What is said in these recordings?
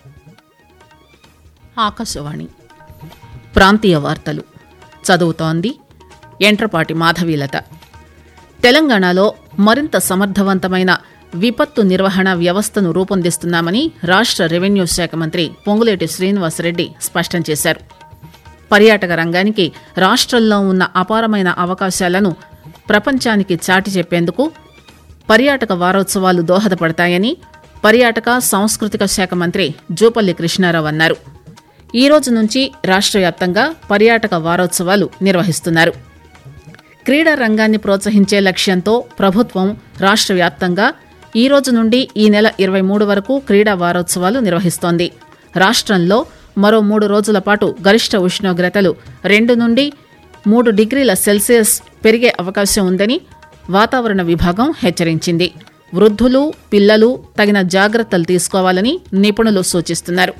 ఆకాశవాణి ప్రాంతీయ వార్తలు చదువుతోంది ఎంట్రపాటి మాధవీలత తెలంగాణలో మరింత సమర్థవంతమైన విపత్తు నిర్వహణ వ్యవస్థను రూపొందిస్తున్నామని రాష్ట రెవెన్యూ శాఖ మంత్రి పొంగులేటి శ్రీనివాసరెడ్డి స్పష్టం చేశారు పర్యాటక రంగానికి రాష్ట్రంలో ఉన్న అపారమైన అవకాశాలను ప్రపంచానికి చాటి చెప్పేందుకు పర్యాటక వారోత్సవాలు దోహదపడతాయని పర్యాటక సాంస్కృతిక శాఖ మంత్రి జూపల్లి కృష్ణారావు అన్నారు ఈ రోజు నుంచి రాష్ట్ర వ్యాప్తంగా పర్యాటక వారోత్సవాలు నిర్వహిస్తున్నారు క్రీడా రంగాన్ని ప్రోత్సహించే లక్ష్యంతో ప్రభుత్వం రాష్ట్ర వ్యాప్తంగా ఈ రోజు నుండి ఈ నెల ఇరవై మూడు వరకు క్రీడా వారోత్సవాలు నిర్వహిస్తోంది రాష్ట్రంలో మరో మూడు రోజుల పాటు గరిష్ట ఉష్ణోగ్రతలు రెండు నుండి మూడు డిగ్రీల సెల్సియస్ పెరిగే అవకాశం ఉందని వాతావరణ విభాగం హెచ్చరించింది వృద్ధులు పిల్లలు తగిన జాగ్రత్తలు తీసుకోవాలని నిపుణులు సూచిస్తున్నారు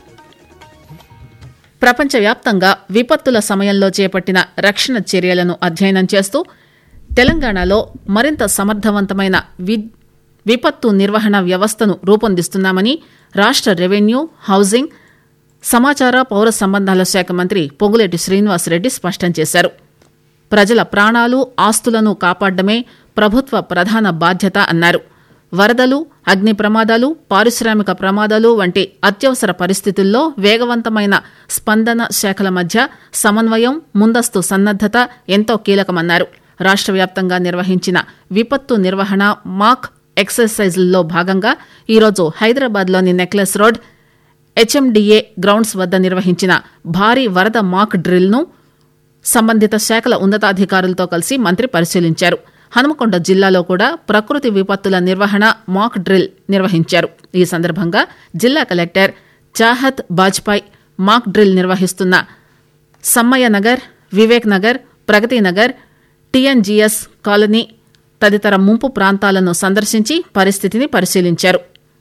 ప్రపంచవ్యాప్తంగా విపత్తుల సమయంలో చేపట్టిన రక్షణ చర్యలను అధ్యయనం చేస్తూ తెలంగాణలో మరింత సమర్థవంతమైన వి విపత్తు నిర్వహణ వ్యవస్థను రూపొందిస్తున్నామని రాష్ట రెవెన్యూ హౌసింగ్ సమాచార పౌర సంబంధాల శాఖ మంత్రి పొంగులేటి శ్రీనివాసరెడ్డి స్పష్టం చేశారు ప్రజల ప్రాణాలు ఆస్తులను కాపాడమే ప్రభుత్వ ప్రధాన బాధ్యత అన్నారు వరదలు అగ్ని ప్రమాదాలు పారిశ్రామిక ప్రమాదాలు వంటి అత్యవసర పరిస్థితుల్లో వేగవంతమైన స్పందన శాఖల మధ్య సమన్వయం ముందస్తు సన్నద్దత ఎంతో కీలకమన్నారు రాష్ట్ర వ్యాప్తంగా నిర్వహించిన విపత్తు నిర్వహణ మాక్ ఎక్సర్సైజ్లలో భాగంగా ఈరోజు హైదరాబాద్లోని నెక్లెస్ రోడ్ హెచ్ఎండిఏ గ్రౌండ్స్ వద్ద నిర్వహించిన భారీ వరద మాక్ డ్రిల్ను సంబంధిత శాఖల ఉన్నతాధికారులతో కలిసి మంత్రి పరిశీలించారు హనుమకొండ జిల్లాలో కూడా ప్రకృతి విపత్తుల నిర్వహణ మాక్ డ్రిల్ నిర్వహించారు ఈ సందర్భంగా జిల్లా collector Chahat Bajpai mock drill నిర్వహిస్తున్న సమ్మయ్య నగర్ వివేక్ నగర్ ప్రగతి నగర్ టీఎన్జీఎస్ కాలనీ తదితర ముంపు ప్రాంతాలను సందర్శించి పరిస్థితిని పరిశీలించారు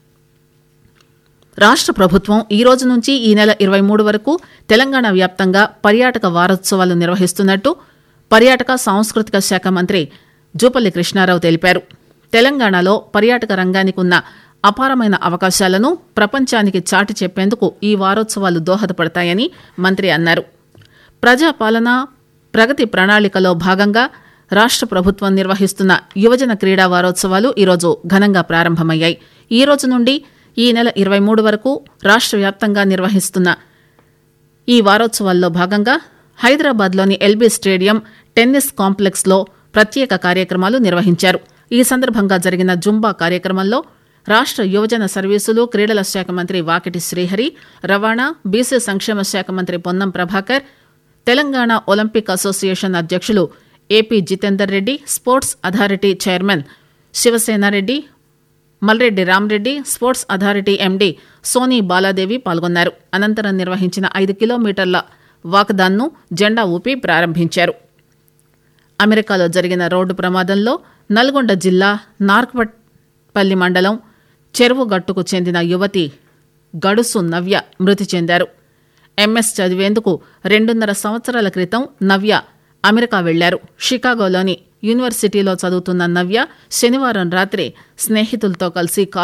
రాష్ట్ర ప్రభుత్వం ఈ రోజు నుంచి ఈ నెల ఇరవై మూడు వరకు తెలంగాణ వ్యాప్తంగా పర్యాటక వారోత్సవాలు నిర్వహిస్తున్నట్టు పర్యాటక సాంస్కృతిక శాఖ మంత్రి జూపల్లి కృష్ణారావు తెలిపారు తెలంగాణలో పర్యాటక రంగానికి ఉన్న అపారమైన అవకాశాలను ప్రపంచానికి చాటి చెప్పేందుకు ఈ వారోత్సవాలు దోహదపడతాయని మంత్రి అన్నారు ప్రజాపాలన ప్రగతి ప్రణాళికలో భాగంగా రాష్ట్ర ప్రభుత్వం నిర్వహిస్తున్న యువజన క్రీడా వారోత్సవాలు ఈరోజు ఘనంగా ప్రారంభమయ్యాయి ఈ రోజు నుండి ఈ నెల ఇరవై మూడు వరకు రాష్ట్ర వ్యాప్తంగా నిర్వహిస్తున్న ఈ వారోత్సవాల్లో భాగంగా హైదరాబాద్లోని ఎల్బీ స్టేడియం టెన్నిస్ కాంప్లెక్స్లో ప్రత్యేక కార్యక్రమాలు నిర్వహించారు ఈ సందర్భంగా జరిగిన జుంబా కార్యక్రమంలో రాష్ట్ర యువజన సర్వీసులు క్రీడల శాఖ మంత్రి వాకిటి శ్రీహరి రవాణా బీసీ సంక్షేమ శాఖ మంత్రి పొన్నం ప్రభాకర్ తెలంగాణ ఒలింపిక్ అసోసియేషన్ అధ్యక్షులు AP Jithender Reddy sports authority chairman Sivasenareddy Malreddy Ramreddy sports authority MD Soni Baladevi పాల్గొన్నారు అనంతరం నిర్వహించిన ఐదు కిలోమీటర్ల వాక్దాన్ను జెండా ఊపి ప్రారంభించారు అమెరికాలో జరిగిన రోడ్డు ప్రమాదంలో నల్గొండ జిల్లా నార్కపల్లి మండలం చెరువు గట్టుకు చెందిన యువతి గడుసు నవ్య మృతి చెందారు ఎంఎస్ చదివేందుకు రెండున్నర సంవత్సరాల క్రితం నవ్య అమెరికా వెళ్లారు షికాగోలోని యూనివర్సిటీలో చదువుతున్న నవ్య శనివారం రాత్రి స్నేహితులతో కలిసి